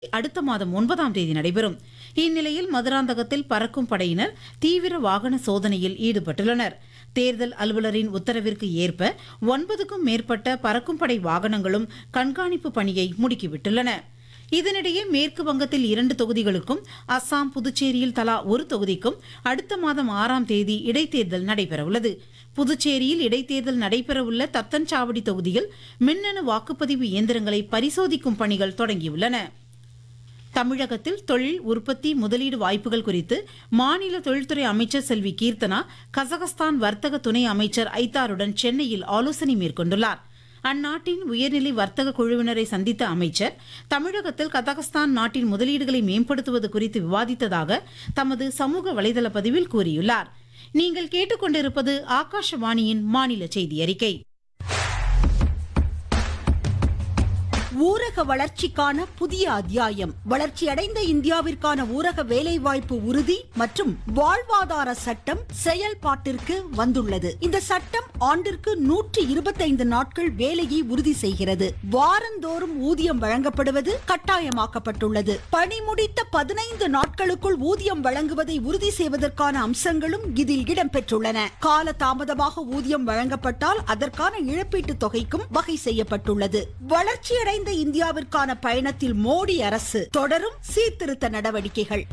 அடுத்த மாதம் ஒன்பதாம் தேதி நடைபெறும் இந்நிலையில் மதுராந்தகத்தில் பறக்கும் படையினர் தீவிர வாகன சோதனையில் ஈடுபட்டுள்ளனர் தேர்தல் அலுவலரின் உத்தரவிற்கு ஏற்ப ஒன்பதுக்கும் மேற்பட்ட பறக்கும் படை வாகனங்களும் கண்காணிப்பு பணியை முடுக்கிவிட்டுள்ளன இதனிடையே மேற்கு வங்கத்தில் இரண்டு தொகுதிகளுக்கும் அஸ்ஸாம் புதுச்சேரியில் தலா ஒரு தொகுதிக்கும் அடுத்த மாதம் ஆறாம் தேதி இடைத்தேர்தல் நடைபெறவுள்ளது புதுச்சேரியில் இடைத்தேர்தல் நடைபெறவுள்ள தத்தன்சாவடி தொகுதியில் மின்னணு வாக்குப்பதிவு இயந்திரங்களை பரிசோதிக்கும் பணிகள் தொடங்கியுள்ளன தமிழகத்தில் தொழில் உற்பத்தி முதலீடு வாய்ப்புகள் குறித்து மாநில தொழில்துறை அமைச்சர் செல்வி கீர்த்தனா கசகஸ்தான் வர்த்தக துணை அமைச்சர் ஐத்தாருடன் சென்னையில் ஆலோசனை மேற்கொண்டுள்ளார் அந்நாட்டின் உயர்நிலை வர்த்தக குழுவினரை சந்தித்த அமைச்சர் தமிழகத்தில் கசகஸ்தான் நாட்டின் முதலீடுகளை மேம்படுத்துவது குறித்து விவாதித்ததாக தமது சமூக வலைதள பதிவில் கூறியுள்ளார் நீங்கள் கேட்டுக்கொண்டிருப்பது ஆகாஷவாணியின் மாநில செய்தி அறிக்கை ஊரக வளர்ச்சிக்கான புதிய அத்தியாயம் வளர்ச்சியடைந்த இந்தியாவிற்கான ஊரக வேலைவாய்ப்பு உறுதி மற்றும் வாழ்வாதார சட்டம் செயல்பாட்டிற்கு வந்துள்ளது இந்த சட்டம் ஆண்டிற்கு நூற்றி இருபத்தைந்து நாட்கள் வேலையை உறுதி செய்கிறது வாரந்தோறும் ஊதியம் வழங்கப்படுவது கட்டாயமாக்கப்பட்டுள்ளது பணி முடித்த பதினைந்து நாட்களுக்குள் ஊதியம் வழங்குவதை உறுதி செய்வதற்கான அம்சங்களும் இதில் இடம்பெற்றுள்ளன கால தாமதமாக ஊதியம் வழங்கப்பட்டால் அதற்கான இழப்பீட்டுத் தொகைக்கும் வகை செய்யப்பட்டுள்ளது வளர்ச்சியடைந்த இந்தியாவிற்கான பயணத்தில் மோடி அரசு தொடரும் சீர்திருத்த நடவடிக்கைகள்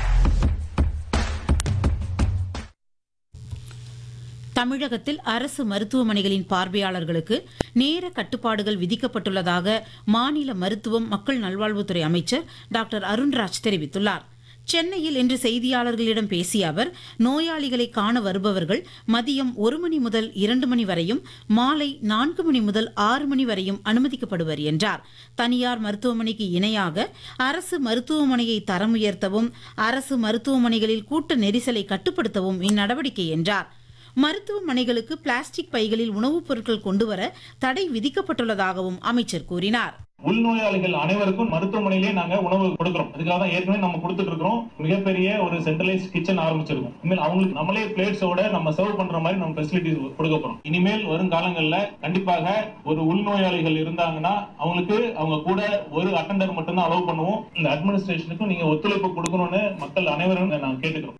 தமிழகத்தில் அரசு மருத்துவமனைகளின் பார்வையாளர்களுக்கு நேர கட்டுப்பாடுகள் விதிக்கப்பட்டுள்ளதாக மாநில மருத்துவம் மக்கள் நல்வாழ்வுத்துறை அமைச்சர் டாக்டர் அருண்ராஜ் தெரிவித்துள்ளார் சென்னையில் இன்று செய்தியாளர்களிடம் பேசிய அவர் நோயாளிகளை காண வருபவர்கள் மதியம் ஒரு மணி முதல் இரண்டு மணி வரையும் மாலை நான்கு மணி முதல் ஆறு மணி வரையும் அனுமதிக்கப்படுவர் என்றார் தனியார் மருத்துவமனைக்கு இணையாக அரசு மருத்துவமனையை தரம் உயர்த்தவும் அரசு மருத்துவமனைகளில் கூட்ட நெரிசலை கட்டுப்படுத்தவும் இந்நடவடிக்கை என்றார் மருத்துவமனைகளுக்கு பிளாஸ்டிக் பைகளில் உணவுப் பொருட்கள் கொண்டுவர தடை விதிக்கப்பட்டுள்ளதாகவும் அமைச்சர் கூறினார் உள்நோயாளிகள் அனைவருக்கும் மருத்துவமனையிலேயே நாங்க உணவு கொடுக்கிறோம் அதுக்காக தான் ஏற்கனவே நம்ம கொடுத்துட்டு இருக்கிறோம் மிகப்பெரிய ஒரு சென்ட்ரலைஸ் கிச்சன் ஆரம்பிச்சிருக்கோம் இனிமேல் அவங்களுக்கு நம்மளே பிளேட்ஸோட நம்ம சர்வ் பண்ற மாதிரி நம்ம ஃபெசிலிட்டிஸ் கொடுக்க போறோம் இனிமேல் வரும் காலங்கள்ல கண்டிப்பாக ஒரு உள்நோயாளிகள் இருந்தாங்கன்னா அவங்களுக்கு அவங்க கூட ஒரு அட்டெண்டர் மட்டும்தான் அலோவ் பண்ணுவோம் இந்த அட்மினிஸ்ட்ரேஷனுக்கும் நீங்க ஒத்துழைப்பு கொடுக்கணும்னு மக்கள் அனைவரும் நான் கேட்டுக்கிறோம்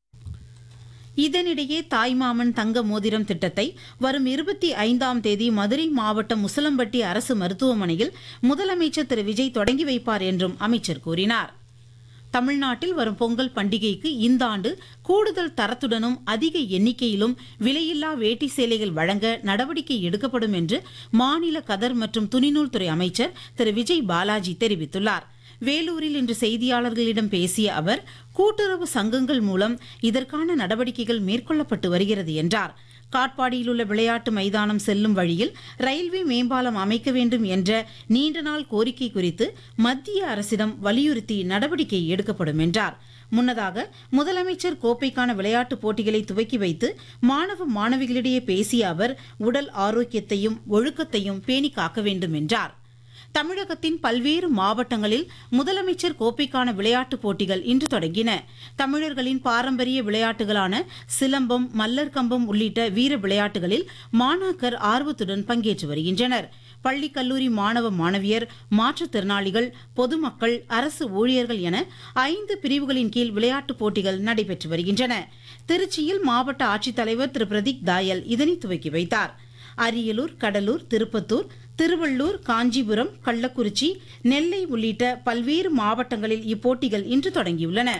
இதனிடையே தாய்மாமன் தங்க மோதிரம் திட்டத்தை வரும் இருபத்தி ஐந்தாம் தேதி மதுரை மாவட்டம் முசலம்பட்டி அரசு மருத்துவமனையில் முதலமைச்சர் திரு விஜய் தொடங்கி வைப்பார் என்றும் அமைச்சர் கூறினார் தமிழ்நாட்டில் வரும் பொங்கல் பண்டிகைக்கு இந்த ஆண்டு கூடுதல் தரத்துடனும் அதிக எண்ணிக்கையிலும் விலையில்லா வேட்டி சேலைகள் வழங்க நடவடிக்கை எடுக்கப்படும் என்று மாநில கதர் மற்றும் துணிநூல் துறை அமைச்சர் திரு விஜய் பாலாஜி தெரிவித்துள்ளார் வேலூரில் இன்று செய்தியாளர்களிடம் பேசிய அவர் கூட்டுறவு சங்கங்கள் மூலம் இதற்கான நடவடிக்கைகள் மேற்கொள்ளப்பட்டு வருகிறது என்றார் காட்பாடியில் உள்ள விளையாட்டு மைதானம் செல்லும் வழியில் ரயில்வே மேம்பாலம் அமைக்க வேண்டும் என்ற நீண்ட நாள் கோரிக்கை குறித்து மத்திய அரசிடம் வலியுறுத்தி நடவடிக்கை எடுக்கப்படும் என்றார் முன்னதாக முதலமைச்சர் கோப்பைக்கான விளையாட்டுப் போட்டிகளை துவக்கி வைத்து மாணவ மாணவிகளிடையே பேசிய அவர் உடல் ஆரோக்கியத்தையும் ஒழுக்கத்தையும் பேணி காக்க வேண்டும் என்றார் தமிழகத்தின் பல்வேறு மாவட்டங்களில் முதலமைச்சர் கோப்பைக்கான விளையாட்டுப் போட்டிகள் இன்று தொடங்கின தமிழர்களின் பாரம்பரிய விளையாட்டுகளான சிலம்பம் மல்லர் கம்பம் உள்ளிட்ட வீர விளையாட்டுகளில் மாணாக்கர் ஆர்வத்துடன் பங்கேற்று வருகின்றனர் பள்ளி கல்லூரி மாணவ மாணவியர் மாற்றுத்திறனாளிகள் பொதுமக்கள் அரசு ஊழியர்கள் என ஐந்து பிரிவுகளின் கீழ் விளையாட்டுப் போட்டிகள் நடைபெற்று வருகின்றன திருச்சியில் மாவட்ட ஆட்சித்தலைவர் திரு பிரதீக் தாயல் இதனை துவக்கி வைத்தார் அரியலூர் கடலூர் திருப்பத்தூர் திருவள்ளூர் காஞ்சிபுரம் கள்ளக்குறிச்சி நெல்லை உள்ளிட்ட பல்வேறு மாவட்டங்களில் இப்போட்டிகள் இன்று தொடங்கியுள்ளன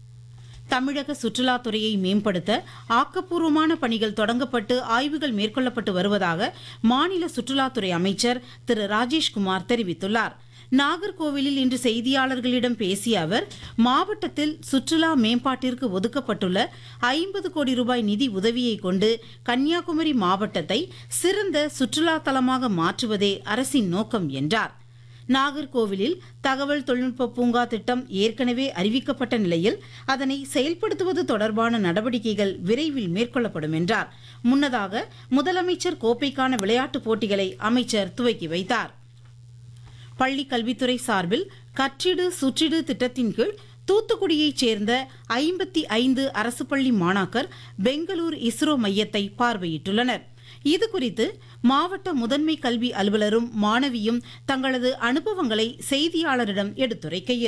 தமிழக சுற்றுலாத்துறையை மேம்படுத்த ஆக்கப்பூர்வமான பணிகள் தொடங்கப்பட்டு ஆய்வுகள் மேற்கொள்ளப்பட்டு வருவதாக மாநில சுற்றுலாத்துறை அமைச்சர் திரு ராஜேஷ்குமார் தெரிவித்துள்ளார் நாகர்கோவிலில் இன்று செய்தியாளர்களிடம் பேசிய அவர் மாவட்டத்தில் சுற்றுலா மேம்பாட்டிற்கு ஒதுக்கப்பட்டுள்ள ஐம்பது கோடி ரூபாய் நிதி உதவியை கொண்டு கன்னியாகுமரி மாவட்டத்தை சிறந்த சுற்றுலா தலமாக மாற்றுவதே அரசின் நோக்கம் என்றார் நாகர்கோவிலில் தகவல் தொழில்நுட்ப பூங்கா திட்டம் ஏற்கனவே அறிவிக்கப்பட்ட நிலையில் அதனை செயல்படுத்துவது தொடர்பான நடவடிக்கைகள் விரைவில் மேற்கொள்ளப்படும் என்றார் முன்னதாக முதலமைச்சர் கோப்பைக்கான விளையாட்டுப் போட்டிகளை அமைச்சர் துவக்கி வைத்தார் பள்ளி கல்வித்துறை சார்பில் கற்றிடு சுற்றிடு திட்டத்தின் கீழ் தூத்துக்குடியைச் சேர்ந்த ஐம்பத்தி ஐந்து அரசு பள்ளி மாணாக்கர் பெங்களூர் இஸ்ரோ மையத்தை பார்வையிட்டுள்ளனர் இது குறித்து மாவட்ட முதன்மை கல்வி அலுவலரும் மாணவியும் தங்களது அனுபவங்களை செய்தியாளரிடம் எடுத்துரைக்கையில்